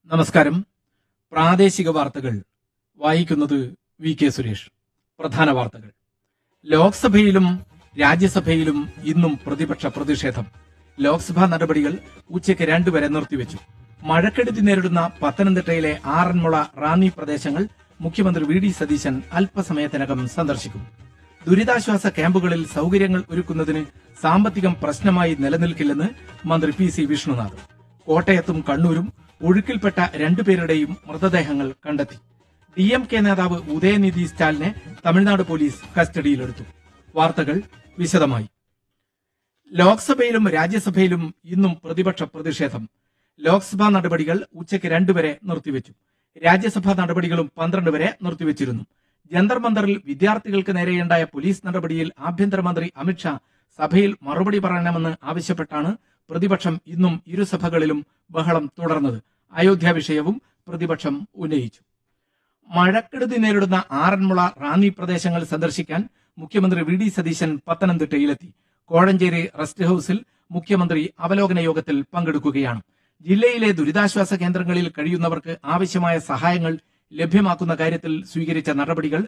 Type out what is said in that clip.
നമസ്കാരം പ്രാദേശിക വാർത്തകൾ വായിക്കുന്നത് വി കെ സുരേഷ് പ്രധാന വാർത്തകൾ ലോക്സഭയിലും രാജ്യസഭയിലും ഇന്നും പ്രതിപക്ഷ പ്രതിഷേധം ലോക്സഭാ നടപടികൾ ഉച്ചയ്ക്ക് രണ്ടുവരെ നിർത്തിവെച്ചു മഴക്കെടുതി നേരിടുന്ന പത്തനംതിട്ടയിലെ ആറന്മുള റാന്നി പ്രദേശങ്ങൾ മുഖ്യമന്ത്രി വി ഡി സതീശൻ അല്പസമയത്തിനകം സന്ദർശിക്കും ദുരിതാശ്വാസ ക്യാമ്പുകളിൽ സൗകര്യങ്ങൾ ഒരുക്കുന്നതിന് സാമ്പത്തികം പ്രശ്നമായി നിലനിൽക്കില്ലെന്ന് മന്ത്രി പി സി വിഷ്ണുനാഥ് കോട്ടയത്തും കണ്ണൂരും ഒഴുക്കിൽപ്പെട്ട രണ്ടുപേരുടെയും മൃതദേഹങ്ങൾ കണ്ടെത്തി ഡി എം കെ നേതാവ് ഉദയനിധി സ്റ്റാലിനെ തമിഴ്നാട് പോലീസ് കസ്റ്റഡിയിലെടുത്തു വാർത്തകൾ വിശദമായി ലോക്സഭയിലും രാജ്യസഭയിലും ഇന്നും പ്രതിപക്ഷ പ്രതിഷേധം ലോക്സഭാ നടപടികൾ ഉച്ചയ്ക്ക് രണ്ടുവരെ നിർത്തിവെച്ചു രാജ്യസഭാ നടപടികളും പന്ത്രണ്ട് വരെ നിർത്തിവെച്ചിരുന്നു ജന്തർ മന്ദറിൽ വിദ്യാർത്ഥികൾക്ക് നേരെയുണ്ടായ പോലീസ് നടപടിയിൽ ആഭ്യന്തരമന്ത്രി അമിത്ഷാ സഭയിൽ മറുപടി പറയണമെന്ന് ആവശ്യപ്പെട്ടാണ് പ്രതിപക്ഷം ഇന്നും ഇരുസഭകളിലും ബഹളം തുടർന്നത് അയോധ്യ വിഷയവും പ്രതിപക്ഷം ഉന്നയിച്ചു മഴക്കെടുതി നേരിടുന്ന ആറന്മുള റാന്നി പ്രദേശങ്ങൾ സന്ദർശിക്കാൻ മുഖ്യമന്ത്രി വി ഡി സതീശൻ പത്തനംതിട്ടയിലെത്തി കോഴഞ്ചേരി റെസ്റ്റ് ഹൌസിൽ മുഖ്യമന്ത്രി അവലോകന യോഗത്തിൽ പങ്കെടുക്കുകയാണ് ജില്ലയിലെ ദുരിതാശ്വാസ കേന്ദ്രങ്ങളിൽ കഴിയുന്നവർക്ക് ആവശ്യമായ സഹായങ്ങൾ ലഭ്യമാക്കുന്ന കാര്യത്തിൽ സ്വീകരിച്ച നടപടികൾ